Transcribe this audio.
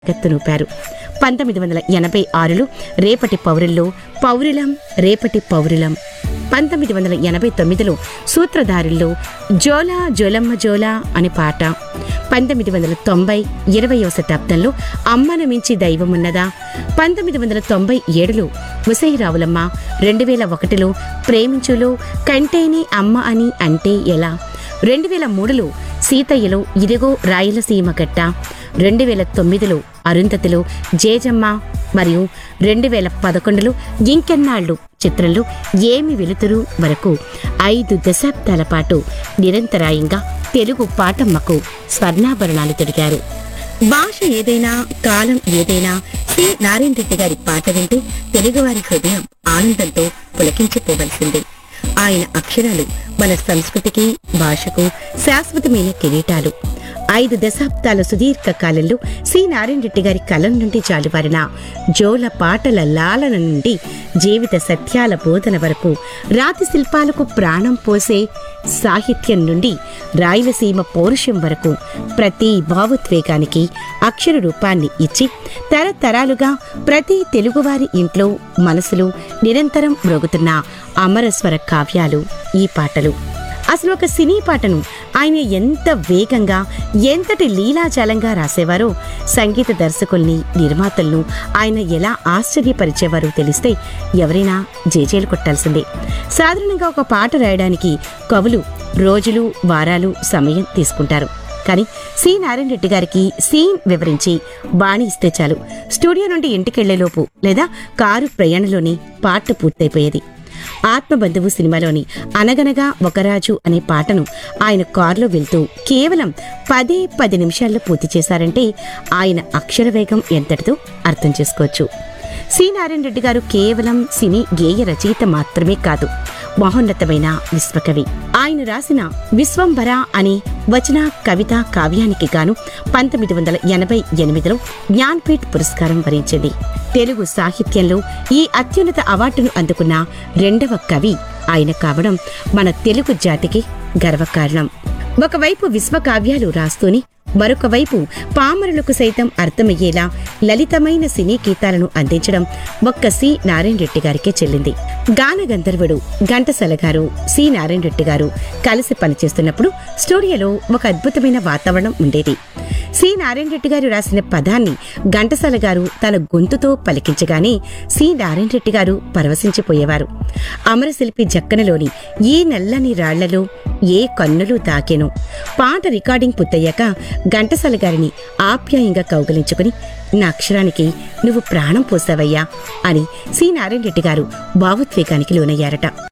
గెత్తునూపారు పంతొమ్మిది వందల ఎనభై ఆరులో రేపటి పౌరుల్లో పౌరులం రేపటి పౌరులం పంతొమ్మిది వందల ఎనభై తొమ్మిదిలో సూత్రధారుల్లో జోలా జోలమ్మ జోలా అనే పాట పంతొమ్మిది వందల తొంభై ఇరవయవ శతాబ్దంలో అమ్మను మించి దైవమున్నదా పంతొమ్మిది వందల తొంభై ఏడులో ఉసైరావులమ్మ రెండు వేల ఒకటిలో ప్రేమించులో కంటేనే అమ్మ అని అంటే ఎలా రెండు వేల మూడులో సీతయ్యలో ఇదిగో రాయలసీమ గట్ట రెండు వేల తొమ్మిదిలో అరుంధతిలో జేజమ్మ మరియు రెండు వేల పదకొండులో ఇంకెన్నాళ్ళు చిత్రంలో ఏమి వెలుతురు వరకు ఐదు దశాబ్దాల పాటు నిరంతరాయంగా తెలుగు పాటమ్మకు స్వర్ణాభరణాలు తొడిగారు భాష ఏదైనా కాలం ఏదైనా సి నారాయణ రెడ్డి గారి పాట వింటే తెలుగువారి హృదయం ఆనందంతో పులకించిపోవలసిందే ఆయన అక్షరాలు మన సంస్కృతికి భాషకు శాశ్వతమైన కిరీటాలు ఐదు దశాబ్దాల సుదీర్ఘ కాలంలో సి నారాయణ రెడ్డి గారి కలం నుండి జాలువారిన జోల పాటల లాలన నుండి జీవిత సత్యాల బోధన వరకు రాతి శిల్పాలకు ప్రాణం పోసే సాహిత్యం నుండి రాయలసీమ పౌరుషం వరకు ప్రతి భావోద్వేగానికి అక్షర రూపాన్ని ఇచ్చి తరతరాలుగా ప్రతి తెలుగువారి ఇంట్లో మనసులో నిరంతరం మ్రోగుతున్న అమరస్వర కావ్యాలు ఈ పాటలు అసలు ఒక సినీ పాటను ఆయన ఎంత వేగంగా ఎంతటి లీలాజాలంగా రాసేవారో సంగీత దర్శకుల్ని నిర్మాతలను ఆయన ఎలా ఆశ్చర్యపరిచేవారో తెలిస్తే ఎవరైనా జేజేలు కొట్టాల్సిందే సాధారణంగా ఒక పాట రాయడానికి కవులు రోజులు వారాలు సమయం తీసుకుంటారు కానీ సి నారాయణ రెడ్డి గారికి సీన్ వివరించి బాణి ఇస్తే చాలు స్టూడియో నుండి ఇంటికెళ్లేలోపు లేదా కారు ప్రయాణంలోని పాట పూర్తయిపోయేది ఆత్మబంధువు సినిమాలోని అనగనగా ఒక రాజు అనే పాటను ఆయన కారులో వెళ్తూ కేవలం పదే పది నిమిషాల్లో పూర్తి చేశారంటే ఆయన అక్షర వేగం ఎంతటిదో అర్థం చేసుకోవచ్చు సి నారాయణ రెడ్డి గారు కేవలం సినీ గేయ రచయిత మాత్రమే కాదు మహోన్నతమైన విశ్వకవి ఆయన రాసిన విశ్వంభర అనే వచన కవిత కావ్యానికి గాను పంతొమ్మిది వందల ఎనభై ఎనిమిదిలో జ్ఞాన్పీఠ్ పురస్కారం వరించింది తెలుగు సాహిత్యంలో ఈ అత్యున్నత అవార్డును అందుకున్న రెండవ కవి ఆయన కావడం మన తెలుగు జాతికి గర్వకారణం ఒకవైపు విశ్వకావ్యాలు రాస్తూనే మరొక వైపు పామరులకు సైతం అర్థమయ్యేలా లలితమైన సినీ గీతాలను అందించడం ఒక్క సి నారాయణ రెడ్డి గారికే చెల్లింది గాన గంధర్వుడు ఘంటసాల గారు సి నారాయణ రెడ్డి గారు కలిసి పనిచేస్తున్నప్పుడు స్టూడియోలో ఒక అద్భుతమైన వాతావరణం ఉండేది సి నారాయణ రెడ్డి గారు రాసిన పదాన్ని ఘంటసాల గారు తన గొంతుతో పలికించగానే సి నారాయణ రెడ్డి గారు పరవశించిపోయేవారు అమరశిల్పి జక్కనలోని ఈ నల్లని రాళ్లలో ఏ కన్నులు తాకెను పాట రికార్డింగ్ పూర్తయ్యాక ఘంటసాల గారిని ఆప్యాయంగా కౌగలించుకుని నా అక్షరానికి నువ్వు ప్రాణం పోసావయ్యా అని సి నారాయణ రెడ్డి గారు భావోద్వేగానికి లోనయ్యారట